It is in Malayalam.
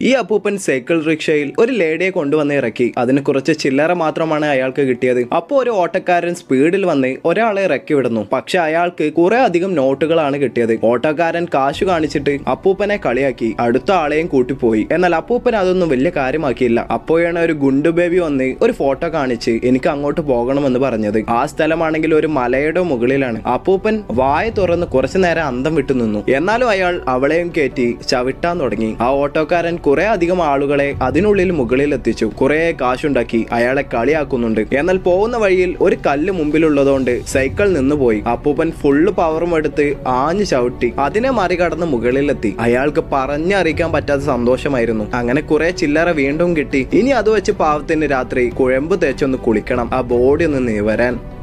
ഈ അപ്പൂപ്പൻ സൈക്കിൾ റിക്ഷയിൽ ഒരു ലേഡിയെ കൊണ്ടുവന്ന് ഇറക്കി അതിന് കുറച്ച് ചില്ലറ മാത്രമാണ് അയാൾക്ക് കിട്ടിയത് അപ്പോൾ ഒരു ഓട്ടക്കാരൻ സ്പീഡിൽ വന്ന് ഒരാളെ ഇറക്കി വിടുന്നു പക്ഷെ അയാൾക്ക് കുറെ അധികം നോട്ടുകളാണ് കിട്ടിയത് ഓട്ടക്കാരൻ കാശ് കാണിച്ചിട്ട് അപ്പൂപ്പനെ കളിയാക്കി അടുത്ത ആളെയും കൂട്ടിപ്പോയി എന്നാൽ അപ്പൂപ്പൻ അതൊന്നും വലിയ കാര്യമാക്കിയില്ല അപ്പോഴാണ് ഒരു ഗുണ്ടു ബേബി വന്ന് ഒരു ഫോട്ടോ കാണിച്ച് എനിക്ക് അങ്ങോട്ട് പോകണമെന്ന് പറഞ്ഞത് ആ സ്ഥലമാണെങ്കിൽ ഒരു മലയുടെ മുകളിലാണ് അപ്പൂപ്പൻ വായ തുറന്ന് കുറച്ചു നേരം അന്തം വിട്ടു നിന്നു എന്നാലും അയാൾ അവളെയും കയറ്റി ചവിട്ടാൻ തുടങ്ങി ആ ഓട്ടോക്കാരൻ കുറെ അധികം ആളുകളെ അതിനുള്ളിൽ മുകളിൽ എത്തിച്ചു കുറെ കാശുണ്ടാക്കി അയാളെ കളിയാക്കുന്നുണ്ട് എന്നാൽ പോകുന്ന വഴിയിൽ ഒരു കല്ല് മുമ്പിലുള്ളതുകൊണ്ട് സൈക്കിൾ നിന്നുപോയി അപ്പൂപ്പൻ ഫുള്ള് പവറും എടുത്ത് ആഞ്ഞു ചവിട്ടി അതിനെ മറികടന്ന് മുകളിലെത്തി അയാൾക്ക് പറഞ്ഞറിയിക്കാൻ പറ്റാത്ത സന്തോഷമായിരുന്നു അങ്ങനെ കുറെ ചില്ലറ വീണ്ടും കിട്ടി ഇനി അത് വെച്ച് പാവത്തിന് രാത്രി കുഴമ്പ് തേച്ചൊന്ന് കുളിക്കണം ആ ബോഡി ഒന്ന് നിവരാൻ